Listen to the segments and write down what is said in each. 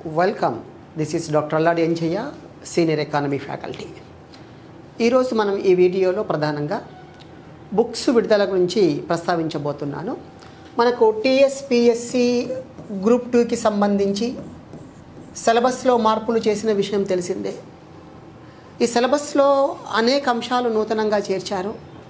Welcome this is doctor Alladi Enjaiah senior economy faculty ఈరోజు మనం ఈ వీడియోలో ప్రధానంగా బుక్స్ విడుదల గురించి ప్రస్తావించబోతున్నాను మనకు టీఎస్పిఎస్సి గ్రూప్ టూకి సంబంధించి సిలబస్లో మార్పులు చేసిన విషయం తెలిసిందే ఈ సిలబస్లో అనేక అంశాలు నూతనంగా చేర్చారు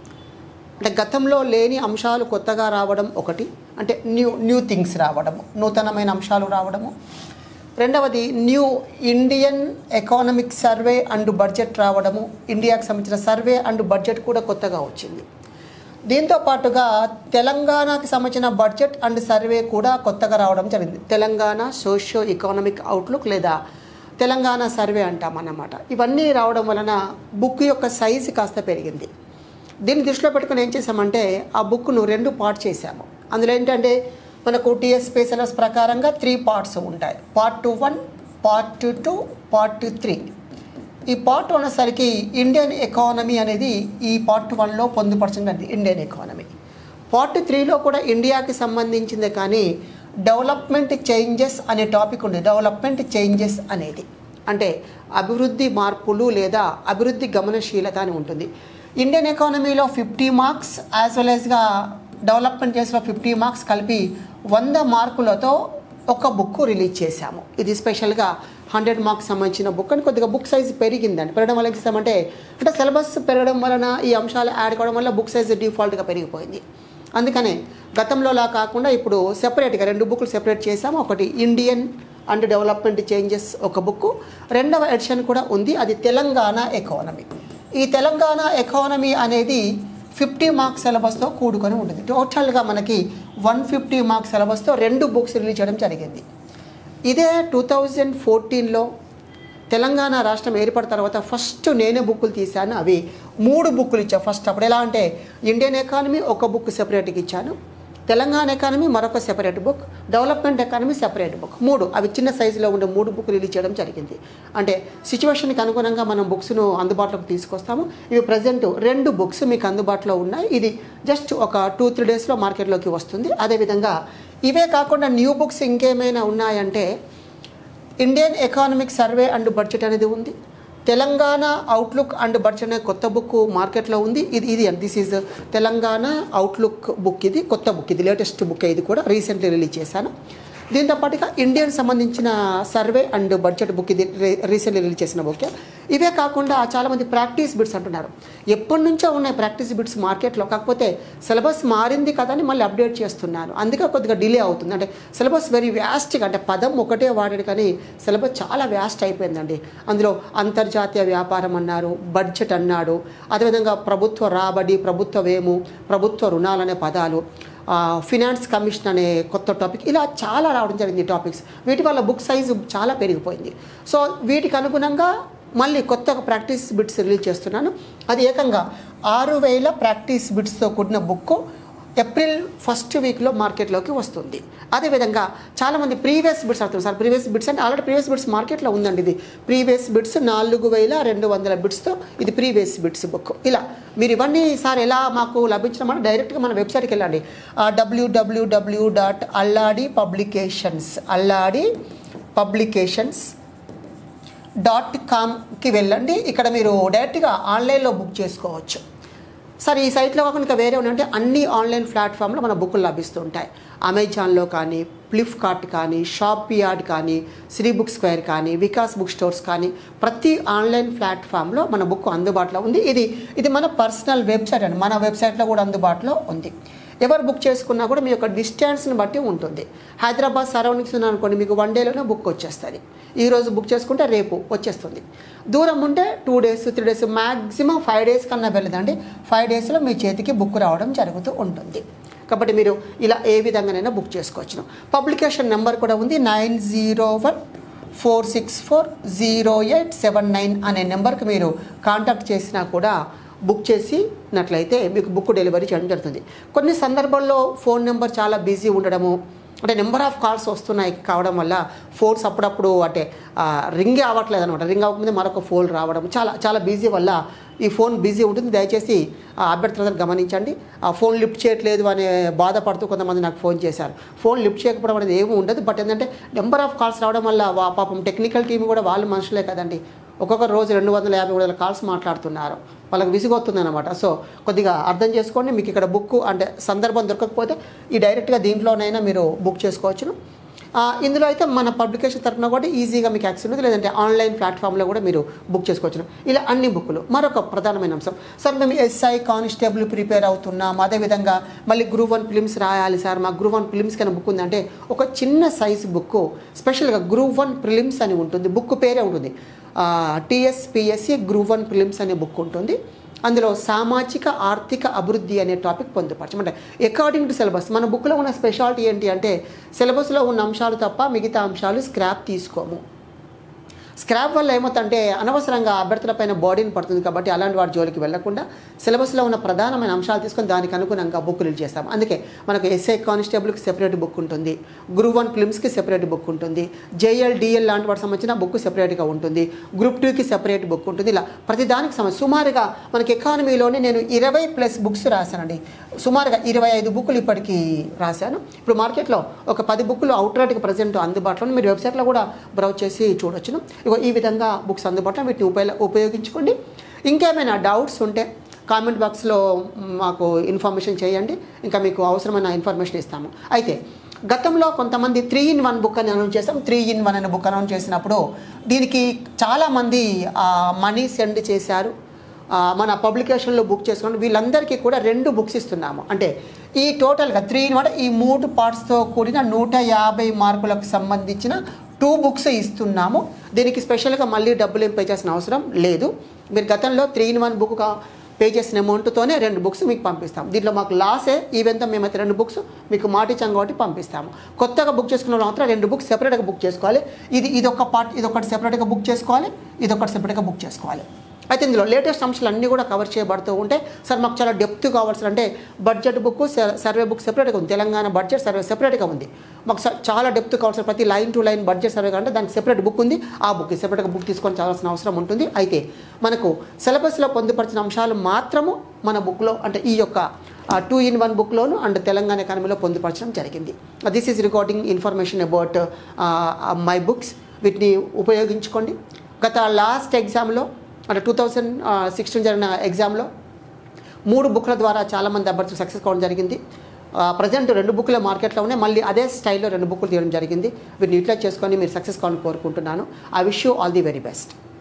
అంటే గతంలో లేని అంశాలు కొత్తగా రావడం ఒకటి అంటే న్యూ న్యూ థింగ్స్ రావడము నూతనమైన అంశాలు రావడము రెండవది new Indian economic survey and budget రావడము ఇండియాకు సంబంధించిన సర్వే అండ్ బడ్జెట్ కూడా కొత్తగా వచ్చింది దీంతో పాటుగా తెలంగాణకి సంబంధించిన బడ్జెట్ అండ్ సర్వే కూడా కొత్తగా రావడం జరిగింది తెలంగాణ సోషియో ఎకానమిక్ అవుట్లుక్ లేదా తెలంగాణ సర్వే అంటాం అన్నమాట ఇవన్నీ రావడం వలన బుక్ యొక్క సైజు కాస్త పెరిగింది దీన్ని దృష్టిలో పెట్టుకుని ఏం చేసామంటే ఆ బుక్ను రెండు పార్ట్ చేశాము అందులో ఏంటంటే మనకు టీఎస్పీ సిలబస్ ప్రకారంగా త్రీ పార్ట్స్ ఉంటాయి part two one part two part three ఈ పార్ట్ వన్ వచ్చేసరికి ఇండియన్ ఎకానమీ అనేది ఈ పార్ట్ వన్లో పొందుపరచింది ఇండియన్ ఎకానమీ పార్ట్ త్రీలో కూడా ఇండియాకి సంబంధించిందే కానీ డెవలప్మెంట్ చేంజెస్ అనే టాపిక్ ఉంది డెవలప్మెంట్ చేంజెస్ అనేది అంటే అభివృద్ధి మార్పులు లేదా అభివృద్ధి గమనశీలత అని ఉంటుంది ఇండియన్ ఎకానమీలో ఫిఫ్టీ మార్క్స్ యాజ్ వెల్ యాజ్గా డెవలప్మెంట్ చేసిన ఫిఫ్టీ మార్క్స్ కలిపి వంద మార్కులతో ఒక బుక్ రిలీజ్ చేశాము ఇది స్పెషల్గా హండ్రెడ్ మార్క్స్ సంబంధించిన బుక్ అని కొద్దిగా బుక్ సైజ్ పెరిగిందండి పెరగడం వల్ల ఏం చేస్తామంటే అంటే సిలబస్ పెరగడం వలన ఈ అంశాలు యాడ్ కావడం వల్ల బుక్ సైజ్ డిఫాల్ట్గా పెరిగిపోయింది అందుకనే గతంలోలా కాకుండా ఇప్పుడు సెపరేట్గా రెండు బుక్లు సెపరేట్ చేసాము ఒకటి ఇండియన్ అండ్ డెవలప్మెంట్ చేంజెస్ ఒక బుక్ రెండవ ఎడిషన్ కూడా ఉంది అది తెలంగాణ ఎకానమీ ఈ తెలంగాణ ఎకానమీ అనేది ఫిఫ్టీ మార్క్స్ సిలబస్తో కూడుకొని ఉంటుంది టోటల్గా మనకి వన్ ఫిఫ్టీ మార్క్స్ సిలబస్తో రెండు బుక్స్ రిలీజ్ చేయడం జరిగింది ఇదే టూ థౌజండ్ ఫోర్టీన్లో తెలంగాణ రాష్ట్రం ఏర్పడిన తర్వాత ఫస్ట్ నేనే బుక్కులు తీశాను అవి మూడు బుక్కులు ఇచ్చాను ఫస్ట్ అప్పుడు ఎలా అంటే ఇండియన్ ఎకానమీ ఒక బుక్ సెపరేట్గా ఇచ్చాను తెలంగాణ ఎకానమీ మరొక separate book development economy separate book మూడు అవి చిన్న సైజులో ఉండే మూడు బుక్ రిలీజ్ చేయడం జరిగింది అంటే సిచ్యువేషన్కి అనుగుణంగా మనం బుక్స్ను అందుబాటులోకి తీసుకొస్తాము ఇవి ప్రజెంట్ రెండు బుక్స్ మీకు అందుబాటులో ఉన్నాయి ఇది జస్ట్ ఒక టూ త్రీ డేస్లో మార్కెట్లోకి వస్తుంది అదేవిధంగా ఇవే కాకుండా న్యూ బుక్స్ ఇంకేమైనా ఉన్నాయంటే Indian economic survey and budget అనేది ఉంది తెలంగాణ అవుట్లుక్ అండ్ బడ్జెట్ అనే కొత్త బుక్ మార్కెట్లో ఉంది ఇది ఇది this is Telangana outlook book ఇది కొత్త బుక్ ఇది లేటెస్ట్ బుక్ ఇది కూడా రీసెంట్లీ రిలీజ్ చేశాను దీంతో పాటుగా ఇండియన్ సంబంధించిన సర్వే అండ్ బడ్జెట్ బుక్ ఇది రీసెంట్లీ రిలీజ్ చేసిన బుక్ ఇవే కాకుండా చాలామంది ప్రాక్టీస్ బిట్స్ అంటున్నారు ఎప్పటి నుంచో ఉన్నాయి ప్రాక్టీస్ బిట్స్ మార్కెట్లో కాకపోతే సిలబస్ మారింది కదా అని మళ్ళీ అప్డేట్ చేస్తున్నాను అందుకే కొద్దిగా డిలే అవుతుంది అంటే సిలబస్ వెరీ వ్యాస్ట్గా అంటే పదం ఒకటే వాడాడు కానీ సిలబస్ చాలా వ్యాస్ట్ అయిపోయిందండి అందులో అంతర్జాతీయ వ్యాపారం అన్నారు బడ్జెట్ అన్నాడు అదేవిధంగా ప్రభుత్వ రాబడి ప్రభుత్వ వేము ప్రభుత్వ రుణాలనే పదాలు ఫినాన్స్ కమిషన్ అనే కొత్త టాపిక్ ఇలా చాలా రావడం జరిగింది టాపిక్స్ వీటి వల్ల బుక్ సైజు చాలా పెరిగిపోయింది సో వీటికి అనుగుణంగా మళ్ళీ కొత్త ప్రాక్టీస్ బిట్స్ రిలీజ్ చేస్తున్నాను అది ఏకంగా ఆరు వేల ప్రాక్టీస్ బిట్స్తో కూడిన బుక్ ఏప్రిల్ ఫస్ట్ వీక్లో మార్కెట్లోకి వస్తుంది అదేవిధంగా చాలామంది ప్రీవియస్ బిట్స్ అవుతుంది సార్ ప్రీవియస్ బిట్స్ అంటే ఆల్రెడీ ప్రీవియస్ బిట్స్ మార్కెట్లో ఉందండి ఇది ప్రీవియస్ బిట్స్ నాలుగు వేల రెండు వందల బిట్స్తో ఇది ప్రీవియస్ బిట్స్ బుక్ ఇలా మీరు ఇవన్నీ సార్ ఎలా మాకు లభించడం అంటే డైరెక్ట్గా మన వెబ్సైట్కి వెళ్ళండి WWW dot Alladi publications Alladi publications dot కామ్కి వెళ్ళండి ఇక్కడ మీరు డైరెక్ట్గా ఆన్లైన్లో బుక్ చేసుకోవచ్చు సార్ ఈ సైట్లో కాకుండా ఇంకా వేరే ఉన్నాయంటే అన్ని ఆన్లైన్ ప్లాట్ఫామ్లో మన బుక్కులు లభిస్తుంటాయి అమెజాన్లో కానీ ఫ్లిప్కార్ట్ కానీ షాపియార్డ్ కానీ శ్రీ బుక్ స్క్వేర్ కానీ వికాస్ బుక్ స్టోర్స్ కానీ ప్రతి ఆన్లైన్ ప్లాట్ఫామ్లో మన బుక్ అందుబాటులో ఉంది ఇది ఇది మన పర్సనల్ వెబ్సైట్ అండి మన వెబ్సైట్లో కూడా అందుబాటులో ఉంది ఎవరు బుక్ చేసుకున్నా కూడా మీ యొక్క డిస్టెన్స్ని బట్టి ఉంటుంది హైదరాబాద్ సరౌండింగ్స్ అనుకోండి మీకు వన్ డేలోనే బుక్ వచ్చేస్తుంది ఈరోజు బుక్ చేసుకుంటే రేపు వచ్చేస్తుంది దూరం ఉంటే two days three days maximum five days కన్నా వెళ్ళదండి ఫైవ్ డేస్లో మీ చేతికి బుక్ రావడం జరుగుతూ ఉంటుంది కాబట్టి మీరు ఇలా ఏ విధంగానైనా బుక్ చేసుకోవచ్చును పబ్లికేషన్ నెంబర్ కూడా ఉంది nine zero one four six four zero eight seven nine అనే నెంబర్కి మీరు కాంటాక్ట్ చేసినా కూడా బుక్ చేసినట్లయితే మీకు బుక్ డెలివరీ చేయడం జరుగుతుంది కొన్ని సందర్భాల్లో ఫోన్ నెంబర్ చాలా బిజీ ఉండడము అంటే నెంబర్ ఆఫ్ కాల్స్ వస్తున్నాయి కావడం వల్ల ఫోన్స్ అప్పుడప్పుడు అంటే రింగ్ అవ్వట్లేదు అనమాట రింగ్ అవ్వకముందే మరొక ఫోన్ రావడం చాలా చాలా బిజీ వల్ల ఈ ఫోన్ బిజీ ఉంటుంది దయచేసి ఆ అభ్యర్థులందరూ గమనించండి ఆ ఫోన్ లిఫ్ట్ చేయట్లేదు అనే బాధపడుతూ కొంతమంది నాకు ఫోన్ చేశారు ఫోన్ లిఫ్ట్ చేయకపోవడం అనేది ఏమీ ఉండదు బట్ ఏంటంటే నెంబర్ ఆఫ్ కాల్స్ రావడం వల్ల వా- పాపం టెక్నికల్ టీం కూడా వాళ్ళు మనుషులే కదండి ఒక్కొక్క రోజు రెండు వందల యాభై మూడు వందల కాల్స్ మాట్లాడుతున్నారు వాళ్ళకి విసిగొస్తుంది అనమాట సో కొద్దిగా అర్థం చేసుకోండి మీకు ఇక్కడ బుక్ అంటే సందర్భం దొరకకపోతే ఈ డైరెక్ట్గా దీంట్లోనైనా మీరు బుక్ చేసుకోవచ్చును ఆ, ఇందులో అయితే మన పబ్లికేషన్ తరఫున కూడా ఈజీగా మీకు యాక్సెస్ ఉంది లేదంటే ఆన్లైన్ ప్లాట్ఫామ్లో కూడా మీరు బుక్ చేసుకోవచ్చు ఇలా అన్ని బుక్లు మరొక ప్రధానమైన అంశం సార్ మేము ఎస్ఐ కానిస్టేబుల్ ప్రిపేర్ అవుతున్నాం అదేవిధంగా మళ్ళీ గ్రూప్ వన్ ఫిలిమ్స్ రాయాలి సార్ మా గ్రూప్ వన్ ఫిలిమ్స్ కన్నా బుక్ ఉందంటే ఒక చిన్న సైజు బుక్ స్పెషల్గా గ్రూప్ వన్ ప్రిలిమ్స్ అని ఉంటుంది బుక్ పేరే ఉంటుంది టీఎస్పిఎస్సి గ్రూప్ వన్ ఫిలిమ్స్ అనే బుక్ ఉంటుంది అందులో సామాజిక ఆర్థిక అభివృద్ధి అనే టాపిక్ పొందుపరచం అంటే అకార్డింగ్ టు సిలబస్ మన బుక్లో ఉన్న స్పెషాలిటీ ఏంటి అంటే సిలబస్లో ఉన్న అంశాలు తప్ప మిగతా అంశాలు స్క్రాప్ తీసుకోము స్క్రాప్ వల్ల ఏమవుతుందంటే అనవసరంగా అభ్యర్థులపైన బాడీని పడుతుంది కాబట్టి అలాంటి వాటి జోలికి వెళ్లకుండా సిలబస్లో ఉన్న ప్రధానమైన అంశాలు తీసుకొని దానికి అనుగుణంగా బుక్ రిలీజ్ చేస్తాం అందుకే మనకు ఎస్ఐ కానిస్టేబుల్కి సెపరేట్ బుక్ ఉంటుంది గ్రూప్ వన్ ఫిల్మ్స్కి సెపరేట్ బుక్ ఉంటుంది జేఎల్ డిఎల్ లాంటి వాటికి సంబంధించిన బుక్ సెపరేట్గా ఉంటుంది గ్రూప్ టూకి సెపరేట్ బుక్ ఉంటుంది ఇలా ప్రతి దానికి సంబంధించి సుమారుగా మనకి ఎకానమీలోనే నేను ఇరవై ప్లస్ బుక్స్ రాశానండి సుమారుగా ఇరవై ఐదు బుక్లు ఇప్పటికీ రాశాను ఇప్పుడు మార్కెట్లో ఒక పది బుక్లు అవుట్ రేట్కి ప్రజెంట్ అందుబాటులో ఉన్నాయి. మీరు వెబ్సైట్లో కూడా బ్రౌజ్ చేసి చూడొచ్చును ఇగో ఈ విధంగా బుక్స్ అందుబాటులో వీటిని ఉపయోగ ఉపయోగించుకోండి ఇంకేమైనా డౌట్స్ ఉంటే కామెంట్ బాక్స్లో మాకు ఇన్ఫర్మేషన్ చేయండి ఇంకా మీకు అవసరమైన ఇన్ఫర్మేషన్ ఇస్తాము అయితే గతంలో కొంతమంది త్రీ ఇన్ వన్ బుక్ అని అనౌన్స్ చేస్తాం త్రీ ఇన్ వన్ అనే బుక్ అనౌన్స్ చేసినప్పుడు దీనికి చాలామంది మనీ సెండ్ చేశారు ఆ, మన పబ్లికేషన్లో బుక్ చేసుకుని వీళ్ళందరికీ కూడా రెండు బుక్స్ ఇస్తున్నాము అంటే ఈ టోటల్గా త్రీ ఇన్ ఈ మూడు పార్ట్స్తో కూడిన నూట యాభై మార్కులకు సంబంధించిన టూ బుక్స్ ఇస్తున్నాము దీనికి స్పెషల్గా మళ్ళీ డబ్బులు ఏం పే చేసిన అవసరం లేదు మీరు గతంలో three in one book pay చేసిన అమౌంట్తోనే రెండు బుక్స్ మీకు పంపిస్తాం దీంట్లో మాకు లాసే ఈవెంతో మేమైతే రెండు బుక్స్ మీకు మాటిచ్చాం కాబట్టి పంపిస్తాము కొత్తగా బుక్ చేసుకున్న వాళ్ళు మాత్రం రెండు బుక్స్ సెపరేట్గా బుక్ చేసుకోవాలి ఇది ఇదొక పార్ట్ ఇదొకటి సెపరేట్గా బుక్ చేసుకోవాలి ఇదొకటి సెపరేట్గా బుక్ చేసుకోవాలి అయితే ఇందులో లేటెస్ట్ అంశాలు అన్నీ కూడా కవర్ చేయబడుతూ ఉంటే సార్ మాకు చాలా డెప్త్ కావాల్సిన అంటే బడ్జెట్ బుక్ సర్వే బుక్ సెపరేట్గా ఉంది తెలంగాణ బడ్జెట్ సర్వే సెపరేట్గా ఉంది మాకు స- చాలా డెప్త్ కావాల్సిన ప్రతి line to line budget survey అంటే దానికి సెపరేట్ బుక్ ఉంది ఆ బుక్ సెపరేట్గా బుక్ తీసుకొని చాలాసిన అవసరం ఉంటుంది అయితే మనకు సిలబస్లో పొందుపరిచిన అంశాలు మాత్రము మన బుక్లో అంటే ఈ యొక్క టూ ఇన్ వన్ బుక్లోను అండ్ తెలంగాణ ఎకానమీలో పొందుపరచడం జరిగింది this is recording information about my books వీటిని ఉపయోగించుకోండి గత లాస్ట్ ఎగ్జామ్లో అంటే టూ థౌజండ్ సిక్స్టీన్ జరిగిన ఎగ్జామ్లో మూడు బుక్ల ద్వారా చాలామంది అభ్యర్థులు సక్సెస్ కావడం జరిగింది ప్రజెంట్ రెండు బుక్ల మార్కెట్లో ఉన్నాయి మళ్ళీ అదే స్టైల్లో రెండు బుక్లు తీయడం జరిగింది వీటిని యూటిలైజ్ చేసుకొని మీరు సక్సెస్ కావాలని కోరుకుంటున్నాను I wish you all the very best